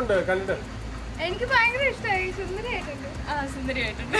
എങ്ങനെയുണ്ട് കണ്ടിട്ട് എനിക്ക് ഭയങ്കര ഇഷ്ടമായി സുന്ദരിയായിട്ടുണ്ട് ആ സുന്ദരിയായിട്ടുണ്ട്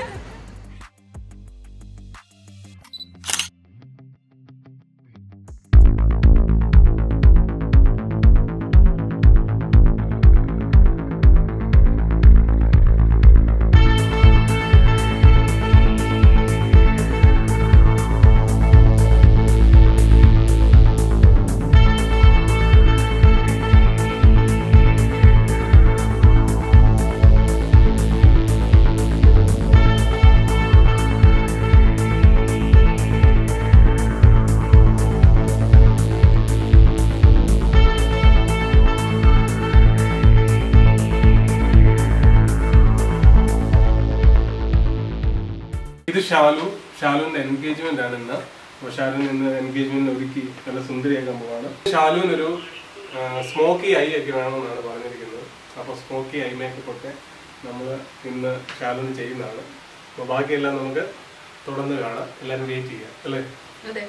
ഇത് ഷാലു ഷാലുവിന്റെ എൻഗേജ്മെന്റ് ആണ് ഇന്ന് അപ്പോൾ ഷാലുവിന് ഇന്ന് എൻഗേജ്മെന്റ് ഒരുക്കി നല്ല സുന്ദരിയാക്കാൻ പോവാണ് ഷാലുവിനൊരു സ്മോക്കി ഐ ഒക്കെ വേണമെന്നാണ് പറഞ്ഞിരിക്കുന്നത് അപ്പോൾ സ്മോക്കി ഐ മേക്കപ്പ് ഒക്കെ നമ്മൾ ഇന്ന് ഷാലുവിന് ചെയ്യുന്നതാണ് അപ്പോൾ ബാക്കിയെല്ലാം നമുക്ക് തുടർന്ന് കാണാം എല്ലാവരും വെയിറ്റ് ചെയ്യാം അല്ലേ അതെ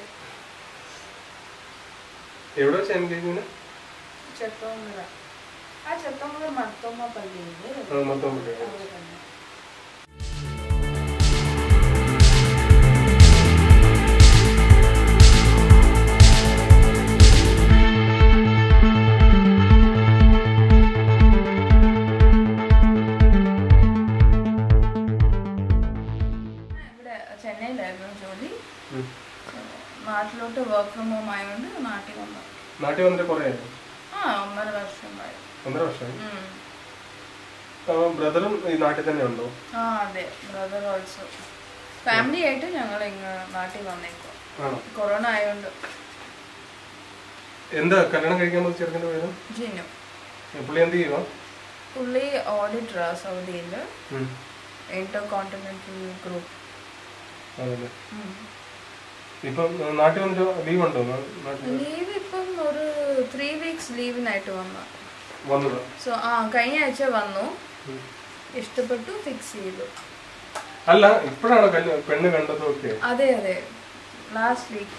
എവിടെ വെച്ചാൽ എൻഗേജ്മെന്റ് ചെത്തോമുള ആ ചെത്തോമുള മർത്തോമ പള്ളിയില് മൊത്തം പറയാം അവിടെ തന്നെ ഇവിടെ ചെന്നൈയിലായിരുന്നു ജോലി ഉം. നാട്ടിലോട്ട് വർക്ക് ഫ്രം ഹോം ആയതുകൊണ്ട് നാട്ടിൽ വന്നു നാട്ടിൽ വന്നിട്ട് കുറേ ആയോ? ആ ഒന്നര വർഷമായി ഒന്നര വർഷമായി ഉം. ബ്രദറും ഈ നാട്ടിൽ തന്നെ ഉണ്ടോ ആ അതെ ബ്രദർ ഓൾസോ ഫാമിലി ആയിട്ട് ഞങ്ങൾ ഇങ്ങ് നാട്ടിൽ വന്നേക്കോ ആണോ കൊറോണ ആയതുകൊണ്ട് എന്താ കല്യാണം കഴിക്കാൻ പോകുന്ന ചെറുക്കൻ്റെ പേര് ജിനു പുള്ളി എന്ത് ചെയ്യുക പുള്ളി ഓഡിറ്ററാ സൗദിയിൽ ഇന്റർ കോണ്ടിനെന്റൽ ഗ്രൂപ്പ് അതല്ലേ ഇപ്പം ആ, നാട്ടിൽ വന്നിട്ട് ലീവ് ഉണ്ടോ നാ- നാട്ടിൽ ലീവ് ഇപ്പം ഒരു ത്രീ വീക്സ് ലീവിനായിട്ട് വന്നു വന്നത് സോ ആ കഴിഞ്ഞ ആഴ്ച വന്നു ഇഷ്ടപ്പെട്ടു ഫിക്സ് ചെയ്തു അല്ല ഇപ്പോഴാണോ കല്യാ പെണ്ണ് കണ്ടതും ഒക്കെ അതെ അതെ ലാസ്റ്റ് വീക്ക്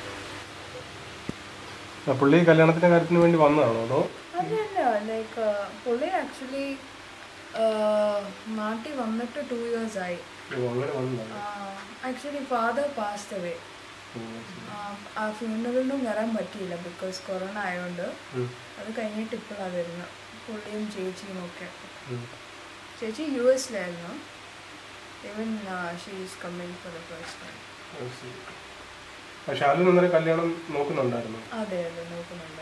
പുള്ളി കല്യാണത്തിന്റെ കാര്യത്തിന് വേണ്ടി വന്നതാണോ അതോ അതല്ല ലൈക്ക് പുള്ളി ആക്ച്വലി നാട്ടിൽ വന്നിട്ട് ടു ഇയേഴ്സ് ആയി ഓ, അങ്ങനെ വന്നതാണ് ആക്ച്വലി ഫാദർ പാസ്റ്റ് അവേ ഓ, ശരി. ആ ഫ്യൂണറലിനും വരാൻ പറ്റിയില്ല ബിക്കോസ് കൊറോണ ആയതുകൊണ്ട് ഉം, അത് കഴിഞ്ഞിട്ട് ഇപ്പോഴാണ് വരുന്നത് പുള്ളിയും ചേച്ചിയും ഒക്കെ ഉം. ചേച്ചി യു എസിലായിരുന്നു even she is coming for the first time ഓ, ശരി. ആ, ഷാലു അന്നേരം കല്യാണം നോക്കുന്നുണ്ടായിരുന്നു അതെ അതെ നോക്കുന്നുണ്ട്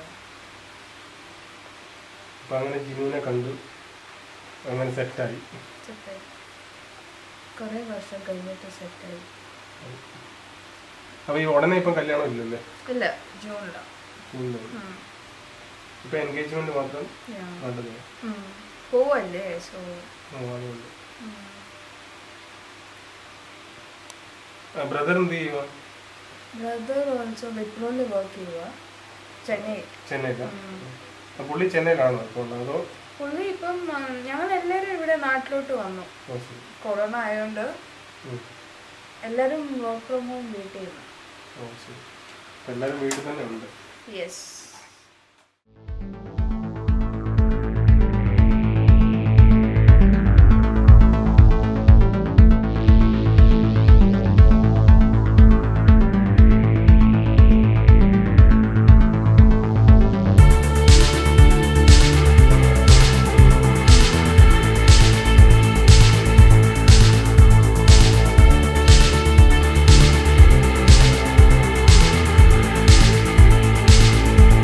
അപ്പൊ അങ്ങനെ ജിനുവിനെ കണ്ടു അങ്ങനെ സെറ്റായി സെറ്റായി കുറേ വർഷം കഴിഞ്ഞിട്ട് സെറ്റായി അപ്പൊ ഈ ഉടനെ ഇപ്പം കല്യാണം ഇല്ലല്ലേ ഇല്ല ജൂണിലാണ് ജൂണില്. ഇപ്പൊ എൻഗേജ്മെന്റ് മാത്രം കണ്ടത് പോവല്ലേ സോ അതുകൊണ്ട് ബ്രദർ എന്ത് ചെയ്യുക ബ്രദർ ഓൾസോ വിപ്രോയിൽ വർക്ക് ചെയ്യുക ചെന്നൈ ചെന്നൈയില പുള്ളി ചെന്നൈയിലാണോ ഇപ്പോൾ ഉള്ളത് അതോ പുള്ളി ഇപ്പം ആ, ഞങ്ങൾ എല്ലാവരും ഇവിടെ നാട്ടിലോട്ട് വന്നു ഓ, ശരി. കൊറോണ ആയതുകൊണ്ട് ഉം. എല്ലാവരും വർക്ക് ഫ്രം ഹോം വീട്ടിൽ ചെയ്യുന്നു ഓ ശരി അപ്പൊ എല്ലാവരും വീട്ടിൽ തന്നെ ഉണ്ട് യെസ് ആ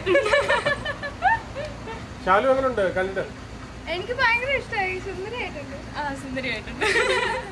സുന്ദരിയായിട്ടുണ്ട് ഷാലു എങ്ങനെയുണ്ട് കണ്ടിട്ട് എനിക്ക് ഭയങ്കര ഇഷ്ടമായി സുന്ദരിയായിട്ടുണ്ട് ആ സുന്ദരിയായിട്ടുണ്ട്